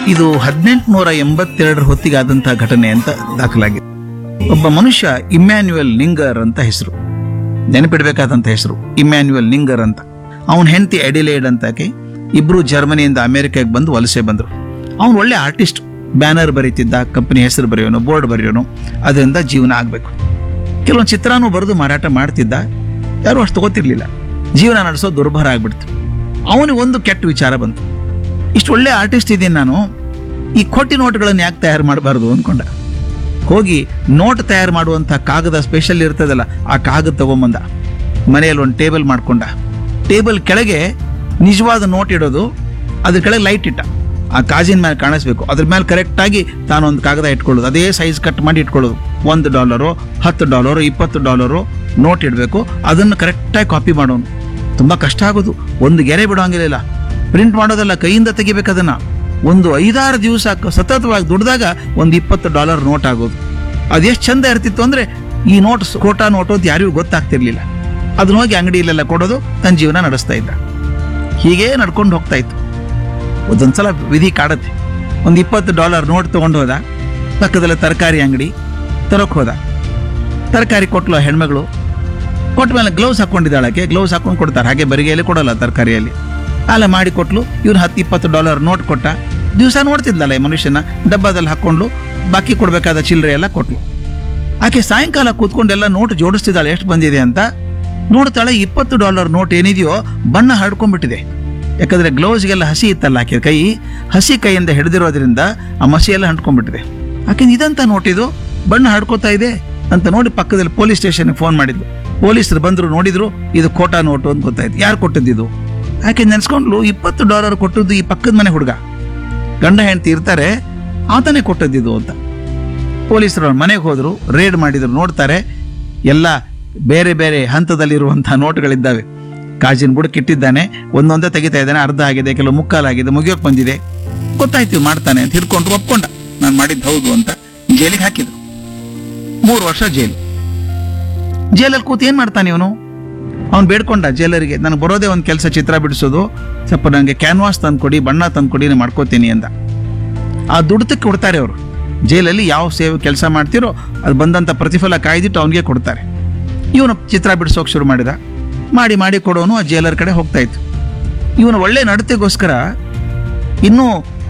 ಇದು ಹದಿನೆಂಟುನೂರ ಎಂಬತ್ತೆರಡರ ಹೊತ್ತಿಗೆ ಆದಂತಹ ಘಟನೆ ಅಂತ ದಾಖಲಾಗಿದೆ ಒಬ್ಬ ಮನುಷ್ಯ ಇಮ್ಯಾನ್ಯುಯಲ್ ನಿಂಗರ್ ಅಂತ ಹೆಸರು ನೆನಪಿಡ್ಬೇಕಾದಂತ ಹೆಸರು ಇಮ್ಯಾನ್ಯುಯಲ್ ನಿಂಗರ್ ಅಂತ ಅವನ ಹೆಂಡತಿ ಎಡಿಲೇಡ್ ಅಂತಾಕೆ ಇಬ್ರು ಜರ್ಮನಿಯಿಂದ ಅಮೆರಿಕಾಗೆ ಬಂದು ವಲಸೆ ಬಂದರು ಅವನು ಒಳ್ಳೆ ಆರ್ಟಿಸ್ಟ್ ಬ್ಯಾನರ್ ಬರೀತಿದ್ದ ಕಂಪನಿ ಹೆಸರು ಬರೆಯೋನು ಬೋರ್ಡ್ ಬರೆಯೋನು ಅದರಿಂದ ಜೀವನ ಆಗಬೇಕು ಕೆಲವೊಂದು ಚಿತ್ರನೂ ಬರೆದು ಮಾರಾಟ ಮಾಡ್ತಿದ್ದ ಯಾರು ಅಷ್ಟು ತಗೋತಿರ್ಲಿಲ್ಲ ಜೀವನ ನಡೆಸೋದು ದುರ್ಭರ ಆಗ್ಬಿಡ್ತು ಅವನಿಗೆ ಒಂದು ಕೆಟ್ಟ ವಿಚಾರ ಬಂತು ಇಷ್ಟು ಒಳ್ಳೆ ಆರ್ಟಿಸ್ಟ್ ಇದ್ದೀನಿ ನಾನು ಈ ಕೊಟ್ಟಿ ನೋಟ್ಗಳನ್ನು ಯಾಕೆ ತಯಾರು ಮಾಡಬಾರ್ದು ಅಂದ್ಕೊಂಡ ಹೋಗಿ ನೋಟ್ ತಯಾರು ಮಾಡುವಂಥ ಕಾಗದ ಸ್ಪೆಷಲ್ ಇರ್ತದಲ್ಲ ಆ ಕಾಗದ ತಗೊಂಬಂದ ಮನೆಯಲ್ಲಿ ಒಂದು ಟೇಬಲ್ ಮಾಡ್ಕೊಂಡ ಟೇಬಲ್ ಕೆಳಗೆ ನಿಜವಾದ ನೋಟ್ ಇಡೋದು ಅದ್ರ ಕೆಳಗೆ ಲೈಟ್ ಇಟ್ಟ ಆ ಕಾಜಿನ ಮೇಲೆ ಕಾಣಿಸ್ಬೇಕು ಅದ್ರ ಮೇಲೆ ಕರೆಕ್ಟಾಗಿ ತಾನೊಂದು ಕಾಗದ ಇಟ್ಕೊಳ್ಳೋದು ಅದೇ ಸೈಜ್ ಕಟ್ ಮಾಡಿ ಇಟ್ಕೊಳ್ಳೋದು ಒಂದು ಡಾಲರು ಹತ್ತು ಡಾಲರು ಇಪ್ಪತ್ತು ಡಾಲರು ನೋಟ್ ಇಡಬೇಕು ಅದನ್ನು ಕರೆಕ್ಟಾಗಿ ಕಾಪಿ ಮಾಡೋನು ತುಂಬ ಕಷ್ಟ ಆಗೋದು ಒಂದು ಗೆರೆ ಬಿಡೋಂಗಿಲ್ಲ ಪ್ರಿಂಟ್ ಮಾಡೋದಲ್ಲ ಕೈಯಿಂದ ತೆಗಿಬೇಕು ಅದನ್ನ ಒಂದು ಐದಾರು ದಿವಸ ಸತತವಾಗಿ ದುಡ್ದಾಗ ಒಂದು ಇಪ್ಪತ್ತು ಡಾಲರ್ ನೋಟ್ ಆಗೋದು ಅದೆಷ್ಟು ಚಂದ ಇರ್ತಿತ್ತು ಅಂದ್ರೆ ಈ ನೋಟ್ ಕೋಟಾ ನೋಟು ಅಂತ ಯಾರಿಗೂ ಗೊತ್ತಾಗ್ತಿರ್ಲಿಲ್ಲ ಅದನ್ನ ಹೋಗಿ ಅಂಗಡಿಯಲ್ಲೆಲ್ಲ ಕೊಡೋದು ತನ್ನ ಜೀವನ ನಡೆಸ್ತಾ ಇದ್ದ ಹೀಗೆ ನಡ್ಕೊಂಡು ಹೋಗ್ತಾ ಇತ್ತು ಒಂದೊಂದ್ಸಲ ವಿಧಿ ಕಾಡತ್ತೆ ಒಂದು ಇಪ್ಪತ್ತು ಡಾಲರ್ ನೋಟ್ ತಗೊಂಡು ಹೋದ ಪಕ್ಕದಲ್ಲಿ ತರಕಾರಿ ಅಂಗಡಿ ತರಕ್ ಹೋದ ತರಕಾರಿ ಕೊಟ್ಲು ಆ ಹೆಣ್ಮಗಳು ಕೊಟ್ಟ ಮೇಲೆ ಗ್ಲೌಸ್ ಹಾಕೊಂಡಿದ್ದಾಳಕ್ಕೆ ಗ್ಲೌಸ್ ಹಾಕೊಂಡು ಕೊಡ್ತಾರೆ ಹಾಗೆ ಬರಿಗೆಯಲ್ಲಿ ಕೊಡಲ್ಲ ತರಕಾರಿಯಲ್ಲಿ ಅಲ್ಲ ಮಾಡಿ ಕೊಟ್ಲು ಇವ್ನು ಹತ್ತು ಇಪ್ಪತ್ತು ಡಾಲರ್ ನೋಟ್ ಕೊಟ್ಟ ದಿವಸ ನೋಡ್ತಿದ್ಲಲ್ಲ ಈ ಮನುಷ್ಯನ ಡಬ್ಬದಲ್ಲಿ ಹಾಕೊಂಡು ಬಾಕಿ ಕೊಡಬೇಕಾದ ಚಿಲ್ಲರೆ ಎಲ್ಲ ಕೊಟ್ಲು ಆಕೆ ಸಾಯಂಕಾಲ ಕೂತ್ಕೊಂಡೆಲ್ಲ ನೋಟ್ ಜೋಡಿಸ್ತಿದ್ದಾಳೆ ಎಷ್ಟು ಬಂದಿದೆ ಅಂತ ನೋಡ್ತಾಳೆ ಇಪ್ಪತ್ತು ಡಾಲರ್ ನೋಟ್ ಏನಿದೆಯೋ ಬಣ್ಣ ಹರಡ್ಕೊಂಡ್ಬಿಟ್ಟಿದೆ ಯಾಕಂದ್ರೆ ಗ್ಲೌಸ್ಗೆಲ್ಲ ಹಸಿ ಇತ್ತಲ್ಲ ಆಕೆ ಕೈ ಹಸಿ ಕೈಯಿಂದ ಹಿಡಿದಿರೋದ್ರಿಂದ ಆ ಮಸಿ ಎಲ್ಲ ಹಂಟ್ಕೊಂಡ್ಬಿಟ್ಟಿದೆ ಆಕೆ ಇದಂತ ನೋಟ್ ಇದು ಬಣ್ಣ ಹಡ್ಕೋತಾ ಇದೆ ಅಂತ ನೋಡಿ ಪಕ್ಕದಲ್ಲಿ ಪೊಲೀಸ್ ಸ್ಟೇಷನ್ಗೆ ಫೋನ್ ಮಾಡಿದ್ಲು ಪೊಲೀಸರು ಬಂದ್ರು ನೋಡಿದ್ರು ಇದು ಕೋಟಾ ನೋಟು ಅಂತ ಗೊತ್ತಾಯ್ತು ಯಾರು ಕೊಟ್ಟದ್ದಿದು ಆಕೆ ನೆನ್ಸ್ಕೊಂಡ್ಲು ಇಪ್ಪತ್ತು ಡಾಲರ್ ಕೊಟ್ಟದ್ದು ಈ ಪಕ್ಕದ ಮನೆ ಹುಡುಗ ಗಂಡ ಹೆಂಡತಿ ಇರ್ತಾರೆ ಆತನೇ ಕೊಟ್ಟದ್ದಿದು ಅಂತ ಪೊಲೀಸರು ಅವ್ರ ಮನೆಗೆ ಹೋದ್ರು ರೇಡ್ ಮಾಡಿದ್ರು ನೋಡ್ತಾರೆ ಎಲ್ಲ ಬೇರೆ ಬೇರೆ ಹಂತದಲ್ಲಿರುವಂತಹ ನೋಟ್ಗಳಿದ್ದಾವೆ ಕಾಜಿನ ಬುಡಕ್ಕೆ ಇಟ್ಟಿದ್ದಾನೆ ಒಂದೊಂದೇ ತೆಗಿತಾ ಇದ್ದಾನೆ ಅರ್ಧ ಆಗಿದೆ ಕೆಲವು ಮುಕ್ಕಾಲಾಗಿದೆ ಮುಗಿಯೋಕ್ ಬಂದಿದೆ ಗೊತ್ತಾಯ್ತು ಇವ್ ಮಾಡ್ತಾನೆ ಅಂತ ಹಿಡ್ಕೊಂಡು ಒಪ್ಕೊಂಡ ನಾನು ಮಾಡಿದ್ದು ಹೌದು ಅಂತ ಜೈಲಿಗೆ ಹಾಕಿದ್ರು ಮೂರು ವರ್ಷ ಜೈಲು ಜೈಲಲ್ಲಿ ಕೂತು ಏನ್ ಮಾಡ್ತಾನೆ ಇವನು ಅವ್ನು ಬೇಡ್ಕೊಂಡ ಜೈಲರಿಗೆ ನನಗೆ ಬರೋದೇ ಒಂದು ಕೆಲಸ ಚಿತ್ರ ಬಿಡಿಸೋದು ಸ್ವಲ್ಪ ನನಗೆ ಕ್ಯಾನ್ವಾಸ್ ತಂದ್ಕೊಡಿ ಬಣ್ಣ ತಂದ್ಕೊಡಿ ನಾನು ಮಾಡ್ಕೋತೀನಿ ಅಂದ ಆ ದುಡ್ತಕ್ಕೆ ಕೊಡ್ತಾರೆ ಅವರು ಜೈಲಲ್ಲಿ ಯಾವ ಸೇವೆ ಕೆಲಸ ಮಾಡ್ತಿರೋ ಅದು ಬಂದಂಥ ಪ್ರತಿಫಲ ಕಾಯ್ದಿಟ್ಟು ಅವನಿಗೆ ಕೊಡ್ತಾರೆ ಇವನು ಚಿತ್ರ ಬಿಡಿಸೋಕೆ ಶುರು ಮಾಡಿದ ಮಾಡಿ ಮಾಡಿ ಕೊಡೋನು ಆ ಜೈಲರ್ ಕಡೆ ಹೋಗ್ತಾ ಇತ್ತು ಇವನು ಒಳ್ಳೆ ನಡತೆಗೋಸ್ಕರ ಇನ್ನೂ